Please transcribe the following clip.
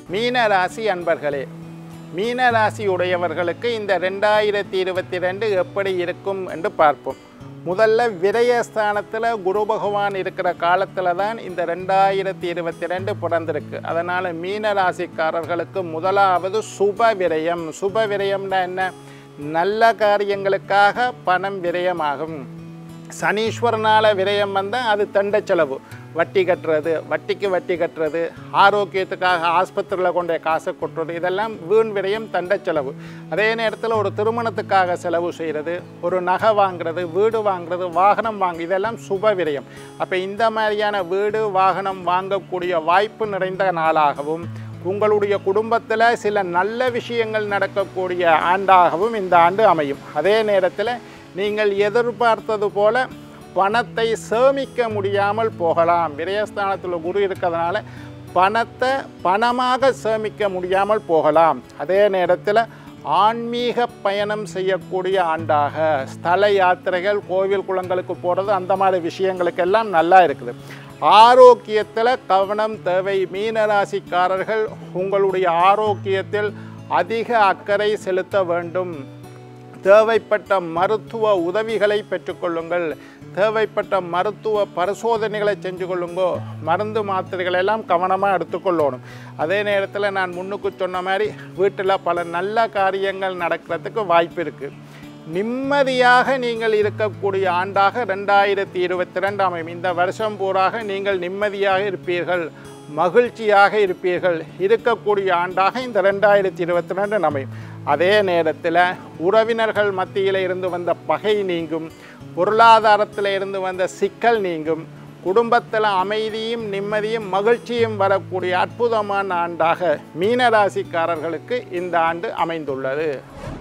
மீனராசி அன்பர்களே மீனராசி உடையவர்களுக்கு இந்த ரெண்டாயிரத்தி இருபத்தி ரெண்டு எப்படி இருக்கும் என்று பார்ப்போம் முதல்ல விரயஸ்தானத்தில் குரு பகவான் இருக்கிற காலத்தில் தான் இந்த ரெண்டாயிரத்தி இருபத்தி ரெண்டு பிறந்திருக்கு அதனால் மீனராசிக்காரர்களுக்கு முதலாவது சுப விரயம் சுப விரயம்னா என்ன நல்ல காரியங்களுக்காக பணம் விரயமாகும் சனீஸ்வரனால் விரயம் வந்தால் அது தண்ட செலவு வட்டி கட்டுறது வட்டிக்கு வட்டி கட்டுறது ஆரோக்கியத்துக்காக ஆஸ்பத்திரியில் கொண்ட காசை கொட்டுறது இதெல்லாம் வீண் விரயம் தண்ட செலவு அதே நேரத்தில் ஒரு திருமணத்துக்காக செலவு செய்கிறது ஒரு நகை வாங்குறது வீடு வாங்குறது வாகனம் வாங்கு இதெல்லாம் சுப விரயம் அப்போ இந்த மாதிரியான வீடு வாகனம் வாங்கக்கூடிய வாய்ப்பு நிறைந்த நாளாகவும் உங்களுடைய குடும்பத்தில் சில நல்ல விஷயங்கள் நடக்கக்கூடிய ஆண்டாகவும் இந்த ஆண்டு அமையும் அதே நேரத்தில் நீங்கள் எதிர்பார்த்தது போல பணத்தை சேமிக்க முடியாமல் போகலாம் விரயஸ்தானத்தில் குரு இருக்கிறதுனால பணத்தை பணமாக சேமிக்க முடியாமல் போகலாம் அதே நேரத்தில் ஆன்மீக பயணம் செய்யக்கூடிய ஆண்டாக ஸ்தல யாத்திரைகள் கோவில் குளங்களுக்கு போகிறது அந்த மாதிரி விஷயங்களுக்கெல்லாம் நல்லா இருக்குது ஆரோக்கியத்தில் கவனம் தேவை மீனராசிக்காரர்கள் உங்களுடைய ஆரோக்கியத்தில் அதிக அக்கறை செலுத்த வேண்டும் தேவைப்பட்ட மருத்துவ உதவிகளை பெற்றுக்கொள்ளுங்கள் தேவைப்பட்ட மருத்துவ பரிசோதனைகளை செஞ்சு கொள்ளுங்கோ மருந்து மாத்திரைகள் எல்லாம் கவனமாக எடுத்துக்கொள்ளணும் அதே நேரத்தில் நான் முன்னுக்கு சொன்ன மாதிரி வீட்டில் பல நல்ல காரியங்கள் நடக்கிறதுக்கு வாய்ப்பு இருக்குது நிம்மதியாக நீங்கள் இருக்கக்கூடிய ஆண்டாக ரெண்டாயிரத்தி இருபத்தி ரெண்டு அமையும் இந்த வருஷம் பூராக நீங்கள் நிம்மதியாக இருப்பீர்கள் மகிழ்ச்சியாக இருப்பீர்கள் இருக்கக்கூடிய ஆண்டாக இந்த ரெண்டாயிரத்தி இருபத்தி ரெண்டு அமையும் அதே நேரத்தில் உறவினர்கள் மத்தியில் இருந்து வந்த பகை நீங்கும் பொருளாதாரத்தில் இருந்து வந்த சிக்கல் நீங்கும் குடும்பத்தில் அமைதியும் நிம்மதியும் மகிழ்ச்சியும் வரக்கூடிய அற்புதமான ஆண்டாக மீனராசிக்காரர்களுக்கு இந்த ஆண்டு அமைந்துள்ளது